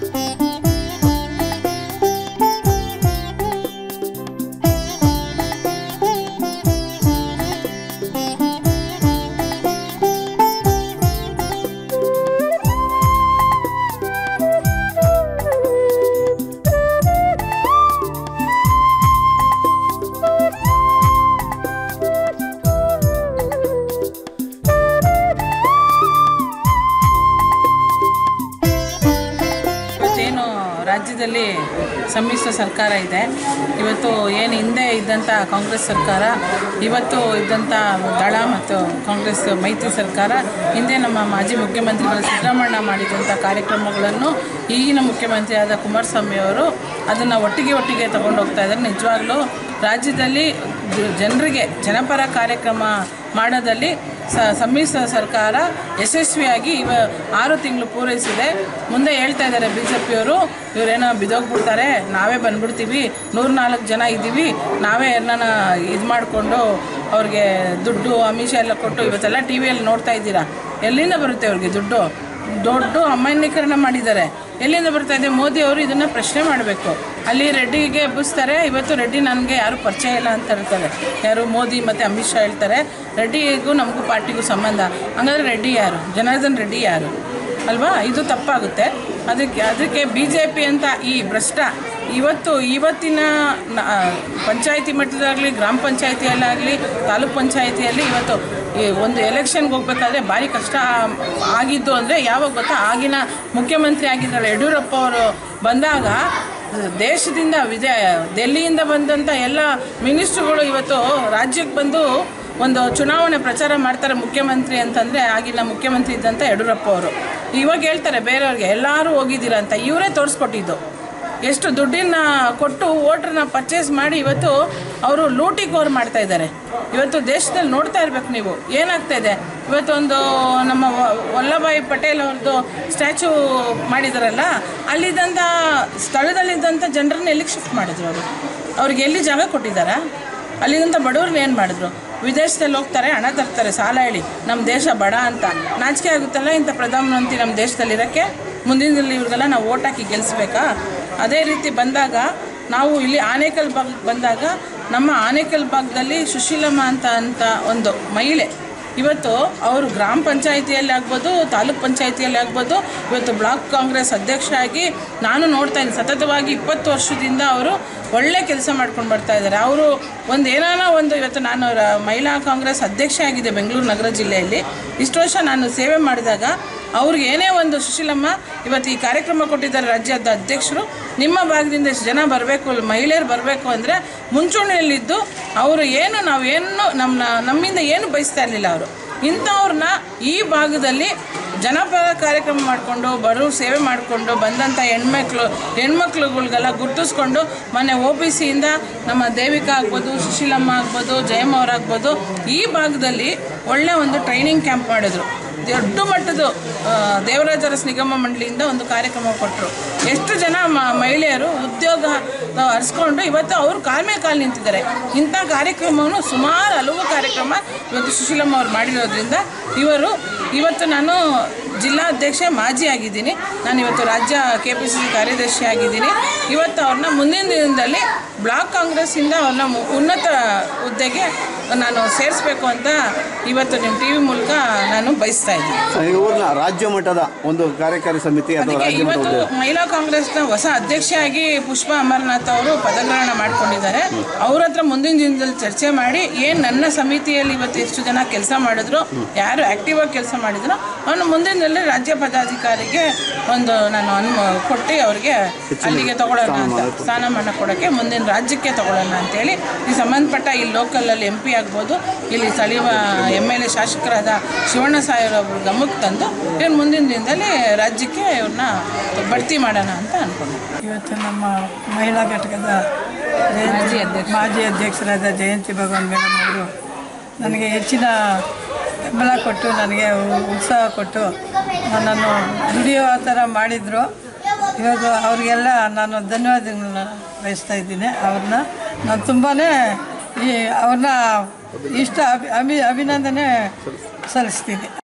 ಇವತ್ತೇನು ರಾಜ್ಯದಲ್ಲಿ ಸಮ್ಮಿಶ್ರ ಸರ್ಕಾರ ಇದೆ ಇವತ್ತು ಏನು ಹಿಂದೆ ಇದ್ದಂಥ ಕಾಂಗ್ರೆಸ್ ಸರ್ಕಾರ ಇವತ್ತು ಇದ್ದಂಥ ದಳ ಮತ್ತು ಕಾಂಗ್ರೆಸ್ ಮೈತ್ರಿ ಸರ್ಕಾರ ಹಿಂದೆ ನಮ್ಮ ಮಾಜಿ ಮುಖ್ಯಮಂತ್ರಿಗಳು ಸಿದ್ದರಾಮಣ್ಣ ಮಾಡಿದಂಥ ಕಾರ್ಯಕ್ರಮಗಳನ್ನು ಈಗಿನ ಮುಖ್ಯಮಂತ್ರಿಯಾದ ಕುಮಾರಸ್ವಾಮಿ ಅವರು ಅದನ್ನು ಒಟ್ಟಿಗೆ ಒಟ್ಟಿಗೆ ತಗೊಂಡು ಹೋಗ್ತಾ ಇದ್ದಾರೆ ನಿಜವಾಗ್ಲೂ ರಾಜ್ಯದಲ್ಲಿ ಜ- ಜನರಿಗೆ ಜನಪರ ಕಾರ್ಯಕ್ರಮ ಮಾಡೋದಲ್ಲಿ ಸ ಸಮ್ಮಿಶ್ರ ಸರ್ಕಾರ ಯಶಸ್ವಿಯಾಗಿ ಇವ ಆರು ತಿಂಗಳು ಪೂರೈಸಿದೆ ಮುಂದೆ ಹೇಳ್ತಾ ಇದ್ದಾರೆ ಬಿ ಜೆ ಪಿಯವರು ಇವರೇನೋ ಬಿದೋಗ್ಬಿಡ್ತಾರೆ ನಾವೇ ಬಂದ್ಬಿಡ್ತೀವಿ ನೂರ ನಾಲ್ಕು ಜನ ಇದ್ದೀವಿ ನಾವೇ ಎಲ್ಲನ ಇದು ಮಾಡಿಕೊಂಡು ಅವ್ರಿಗೆ ದುಡ್ಡು ಅಮಿಷ ಎಲ್ಲ ಕೊಟ್ಟು ಇವತ್ತೆಲ್ಲ ಟಿ ವಿಯಲ್ಲಿ ನೋಡ್ತಾ ಇದ್ದೀರಾ ಎಲ್ಲಿಂದ ಬರುತ್ತೆ ಅವ್ರಿಗೆ ದುಡ್ಡು ದೊಡ್ಡ ಅಮಾನ್ಯೀಕರಣ ಮಾಡಿದ್ದಾರೆ ಎಲ್ಲಿಂದ ಬರ್ತಾ ಇದೆ ಮೋದಿ ಅವರು ಇದನ್ನು ಪ್ರಶ್ನೆ ಮಾಡಬೇಕು ಅಲ್ಲಿ ರೆಡ್ಡಿಗೆ ಎಬ್ಬಿಸ್ತಾರೆ ಇವತ್ತು ರೆಡ್ಡಿ ನನಗೆ ಯಾರು ಪರಿಚಯ ಇಲ್ಲ ಅಂತ ಹೇಳ್ತಾರೆ ಯಾರು ಮೋದಿ ಮತ್ತು ಅಮಿತ್ ಶಾ ಹೇಳ್ತಾರೆ ರೆಡ್ಡಿಗೂ ನಮಗೂ ಪಾರ್ಟಿಗೂ ಸಂಬಂಧ ಹಂಗಾದ್ರೆ ರೆಡ್ಡಿ ಯಾರು ಜನಾರ್ದನ್ ರೆಡ್ಡಿ ಯಾರು ಅಲ್ವಾ ಇದು ತಪ್ಪಾಗುತ್ತೆ ಅದಕ್ಕೆ ಅದಕ್ಕೆ ಬಿ ಜೆ ಪಿ ಅಂತ ಈ ಭ್ರಷ್ಟ ಇವತ್ತು ಇವತ್ತಿನ ನ- ಪಂಚಾಯತಿ ಮಟ್ಟದಾಗಲಿ ಗ್ರಾಮ ಪಂಚಾಯತಿಯಲ್ಲಾಗಲಿ ತಾಲೂಕ್ ಪಂಚಾಯತಿಯಲ್ಲಿ ಇವತ್ತು ಈ ಒಂದು ಎಲೆಕ್ಷನ್ಗೆ ಹೋಗ್ಬೇಕಾದ್ರೆ ಭಾರಿ ಕಷ್ಟ ಆಗಿದ್ದು ಅಂದರೆ ಯಾವಾಗ ಗೊತ್ತಾ ಆಗಿನ ಮುಖ್ಯಮಂತ್ರಿ ಆಗಿದ್ದಾರೆ ಯಡಿಯೂರಪ್ಪ ಅವರು ಬಂದಾಗ ದೇಶದಿಂದ ವಿದೇ ಡೆಲ್ಲಿಯಿಂದ ಬಂದಂಥ ಎಲ್ಲ ಮಿನಿಸ್ಟ್ರುಗಳು ಇವತ್ತು ರಾಜ್ಯಕ್ಕೆ ಬಂದು ಒಂದು ಚುನಾವಣೆ ಪ್ರಚಾರ ಮಾಡ್ತಾರೆ ಮುಖ್ಯಮಂತ್ರಿ ಅಂತಂದರೆ ಆಗಿನ ಮುಖ್ಯಮಂತ್ರಿ ಇದ್ದಂಥ ಯಡಿಯೂರಪ್ಪ ಅವರು ಇವಾಗ ಹೇಳ್ತಾರೆ ಬೇರೆಯವ್ರಿಗೆ ಎಲ್ಲರೂ ಹೋಗಿದ್ದೀರಾ ಅಂತ ಇವರೇ ತೋರಿಸ್ಕೊಟ್ಟಿದ್ದು ಎಷ್ಟು ದುಡ್ಡನ್ನ ಕೊಟ್ಟು ವೋಟ್ರನ್ನ ಪರ್ಚೇಸ್ ಮಾಡಿ ಇವತ್ತು ಅವರು ಲೂಟಿಗೋರ್ ಮಾಡ್ತಾ ಇದ್ದಾರೆ ಇವತ್ತು ದೇಶದಲ್ಲಿ ನೋಡ್ತಾ ಇರ್ಬೇಕು ನೀವು ಏನಾಗ್ತಾ ಇದೆ ಇವತ್ತೊಂದು ನಮ್ಮ ವ- ವಲ್ಲಭಾಯಿ ಪಟೇಲ್ ಅವ್ರದ್ದು ಸ್ಟ್ಯಾಚು ಮಾಡಿದಾರಲ್ಲ ಅಲ್ಲಿದ್ದಂಥ ಸ್ಥಳದಲ್ಲಿದ್ದಂಥ ಜನರನ್ನ ಎಲ್ಲಿಗೆ ಶಿಫ್ಟ್ ಮಾಡಿದ್ರು ಅವರು ಅವ್ರಿಗೆ ಎಲ್ಲಿ ಜಾಗ ಕೊಟ್ಟಿದ್ದಾರಾ ಅಲ್ಲಿದ್ದಂಥ ಬಡವ್ರನ್ನ ಏನು ಮಾಡಿದ್ರು ವಿದೇಶದಲ್ಲಿ ಹೋಗ್ತಾರೆ ಹಣ ತರ್ತಾರೆ ಸಾಲ ಹೇಳಿ ನಮ್ಮ ದೇಶ ಬಡ ಅಂತ ನಾಚಿಕೆ ಆಗುತ್ತಲ್ಲ ಇಂಥ ಪ್ರಧಾನಮಂತ್ರಿ ನಮ್ಮ ದೇಶದಲ್ಲಿರೋಕ್ಕೆ ಮುಂದಿನದಲ್ಲಿ ಇವ್ರಿಗೆಲ್ಲ ನಾವು ಓಟ್ ಹಾಕಿ ಗೆಲ್ಲಿಸ್ಬೇಕಾ ಅದೇ ರೀತಿ ಬಂದಾಗ ನಾವು ಇಲ್ಲಿ ಆನೇಕಲ್ ಭಾಗಕ್ಕೆ ಬಂದಾಗ ನಮ್ಮ ಆನೇಕಲ್ ಭಾಗದಲ್ಲಿ ಸುಶೀಲಮ್ಮ ಅಂತ ಅಂತ ಒಂದು ಮಹಿಳೆ ಇವತ್ತು ಅವರು ಗ್ರಾಮ ಪಂಚಾಯಿತಿಯಲ್ಲಿ ಆಗ್ಬೋದು ತಾಲೂಕ್ ಪಂಚಾಯಿತಿಯಲ್ಲಿ ಆಗ್ಬೋದು ಇವತ್ತು ಬ್ಲಾಕ್ ಕಾಂಗ್ರೆಸ್ ಅಧ್ಯಕ್ಷ ಆಗಿ ನಾನು ನೋಡ್ತಾ ಇದ್ದೀನಿ ಸತತವಾಗಿ ಇಪ್ಪತ್ತು ವರ್ಷದಿಂದ ಅವರು ಒಳ್ಳೆ ಕೆಲಸ ಮಾಡ್ಕೊಂಡು ಬರ್ತಾ ಇದ್ದಾರೆ ಅವರು ಒಂದು ಏನಾನ ಒಂದು ಇವತ್ತು ನಾನು ರ- ಮಹಿಳಾ ಕಾಂಗ್ರೆಸ್ ಅಧ್ಯಕ್ಷ ಆಗಿದೆ ಬೆಂಗಳೂರು ನಗರ ಜಿಲ್ಲೆಯಲ್ಲಿ ಇಷ್ಟು ವರ್ಷ ನಾನು ಸೇವೆ ಮಾಡಿದಾಗ ಅವ್ರಿಗೆ ಏನೇ ಒಂದು ಸುಶೀಲಮ್ಮ ಇವತ್ತು ಈ ಕಾರ್ಯಕ್ರಮ ಕೊಟ್ಟಿದ್ದಾರೆ ರಾಜ್ಯದ ಅಧ್ಯಕ್ಷರು ನಿಮ್ಮ ಭಾಗದಿಂದ ಇಷ್ಟು ಜನ ಬರಬೇಕು ಮಹಿಳೆಯರು ಬರಬೇಕು ಅಂದರೆ ಮುಂಚೂಣಿಯಲ್ಲಿದ್ದು ಅವರು ಏನು ನಾವು ಏನು ನಮ್ಮ ನಮ್ಮಿಂದ ಏನು ಬಯಸ್ತಾ ಇರಲಿಲ್ಲ ಅವರು ಇಂಥವ್ರನ್ನ ಈ ಭಾಗದಲ್ಲಿ ಜನಪರ ಕಾರ್ಯಕ್ರಮ ಮಾಡಿಕೊಂಡು ಬಡವ್ರ ಸೇವೆ ಮಾಡಿಕೊಂಡು ಬಂದಂಥ ಹೆಣ್ಮಕ್ಳು ಹೆಣ್ಮಕ್ಳುಗಳಿಗೆಲ್ಲ ಗುರ್ತಿಸ್ಕೊಂಡು ಮೊನ್ನೆ ಒ ಬಿ ಸಿಯಿಂದ ನಮ್ಮ ದೇವಿಕಾ ಆಗ್ಬೋದು ಸುಶೀಲಮ್ಮ ಆಗ್ಬೋದು ಜಯಮ್ಮ ಅವರಾಗ್ಬೋದು ಈ ಭಾಗದಲ್ಲಿ ಒಳ್ಳೆ ಒಂದು ಟ್ರೈನಿಂಗ್ ಕ್ಯಾಂಪ್ ಮಾಡಿದ್ರು ದೊಡ್ಡ ಮಟ್ಟದ ಆ, ದೇವರಾಜ ಅರಸ್ ನಿಗಮ ಮಂಡಳಿಯಿಂದ ಒಂದು ಕಾರ್ಯಕ್ರಮ ಕೊಟ್ಟರು ಎಷ್ಟು ಜನ ಮ- ಮಹಿಳೆಯರು ಉದ್ಯೋಗ ಅರಿಸ್ಕೊಂಡು ಇವತ್ತು ಅವರು ಕಾಲ್ ಮೇಲೆ ಕಾಲು ನಿಂತಿದ್ದಾರೆ ಇಂಥ ಕಾರ್ಯಕ್ರಮವನ್ನು ಸುಮಾರು ಹಲವು ಕಾರ್ಯಕ್ರಮ ಇವತ್ತು ಸುಶೀಲಮ್ಮ ಅವ್ರು ಮಾಡಿರೋದ್ರಿಂದ ಇವರು ಇವತ್ತು ನಾನು ಜಿಲ್ಲಾಧ್ಯಕ್ಷ ಮಾಜಿ ಆಗಿದ್ದೀನಿ ನಾನು ಇವತ್ತು ರಾಜ್ಯ ಕೆ ಪಿ ಸಿ ಸಿ ಕಾರ್ಯದರ್ಶಿ ಆಗಿದ್ದೀನಿ ಇವತ್ತು ಅವ್ರನ್ನ ಮುಂದಿನ ದಿನದಲ್ಲಿ ಬ್ಲಾಕ್ ಕಾಂಗ್ರೆಸ್ಸಿಂದ ಅವ್ರನ್ನ ಮು- ಉನ್ನತ ಹುದ್ದೆಗೆ ನಾನು ಸೇರಿಸ್ಬೇಕು ಅಂತ ಇವತ್ತು ನಿಮ್ಮ ಟಿ ವಿ ಮೂಲಕ ನಾನು ಬಯಸ್ತಾ ಇದ್ದೀನಿ ಇವ್ರನ್ನ ರಾಜ್ಯ ಮಟ್ಟದ ಒಂದು ಕಾರ್ಯಕಾರಿ ಸಮಿತಿ ಅಥವಾ ಅದಕ್ಕೆ ರಾಜ್ಯ ಮಟ್ಟ ಇವತ್ತು ಹುದ್ದೆ ಮಹಿಳಾ ಕಾಂಗ್ರೆಸ್ನ ಹೊಸ ಅಧ್ಯಕ್ಷೆಯಾಗಿ ಪುಷ್ಪ ಅಮರನಾಥ್ ಅವರು ಪದಗ್ರಹಣ ಮಾಡ್ಕೊಂಡಿದ್ದಾರೆ ಅವ್ರ ಹತ್ರ ಮುಂದಿನ ದಿನದಲ್ಲಿ ಚರ್ಚೆ ಮಾಡಿ ಏನು ನನ್ನ ಸಮಿತಿಯಲ್ಲಿ ಇವತ್ತು ಎಷ್ಟು ಜನ ಕೆಲಸ ಮಾಡಿದ್ರು ಯಾರು ಆಕ್ಟಿವ್ ಆಗಿ ಕೆಲಸ ಮಾಡಿದ್ರು ಅವನು ಮುಂದಿನದಲ್ಲಿ ರಾಜ್ಯ ಪದಾಧಿಕಾರಿಗೆ ಒಂದು ನಾನು ಅನ್ಮ ಕೊಟ್ಟು ಅವ್ರಿಗೆ ಅಲ್ಲಿಗೆ ತಗೊಳ್ಳೋಣ ಅಂತ ಸ್ಥಾನಮಾನ ಕೊಡೋಕ್ಕೆ ಮುಂದಿನ ರಾಜ್ಯಕ್ಕೆ ತಗೊಳ್ಳೋಣ ಅಂತೇಳಿ ಈ ಸಂಬಂಧಪಟ್ಟ ಈ ಲೋಕಲಲ್ಲಿ ಎಂ ಪಿ ಆಗ್ಬೋದು ಇಲ್ಲಿ ಸ್ಥಳೀಯ ಎಮ್ ಎಲ್ ಎ ಶಾಸಕರಾದ ಶಿವಣ್ಣ ಸಾಯರ್ ಅವರು ಗಮನಕ್ಕೆ ತಂದು ಇವ್ರು ಮುಂದಿನ ದಿನದಲ್ಲಿ ರಾಜ್ಯಕ್ಕೆ ಇವ್ರನ್ನ ಭರ್ತಿ ಮಾಡೋಣ ಅಂತ ಅನ್ಕೊಂಡು ಇವತ್ತು ನಮ್ಮ ಮಹಿಳಾ ಘಟಕದ ಜಯಂತಿ- ಮಾಜಿ ಅಧ್ಯಕ್ಷ. ಮಾಜಿ ಅಧ್ಯಕ್ಷರಾದ ಜಯಂತಿ ಭಗವಾನ್ ಮೇಡಮ್ ಅವರು ನನಗೆ ಹೆಚ್ಚಿನ ಬೆಂಬಲ ಕೊಟ್ಟು ನನಗೆ ಉ- ಉತ್ಸಾಹ ಕೊಟ್ಟು ನನ್ನನ್ನು ದುಡಿಯೋ ಥರ ಮಾಡಿದರು ಇವಾಗ ಅವ್ರಿಗೆಲ್ಲ ನಾನು ಧನ್ಯವಾದಗಳನ್ನ ಬಯಸ್ತಾ ಇದ್ದೀನಿ ಅವ್ರನ್ನ ನಾನು ತುಂಬಾ ಈ ಅವ್ರನ್ನ ಇಷ್ಟ ಅಭಿ ಅಭಿ ಅಭಿನಂದನೆ ಸಲ್ಲಿಸ್ತೀನಿ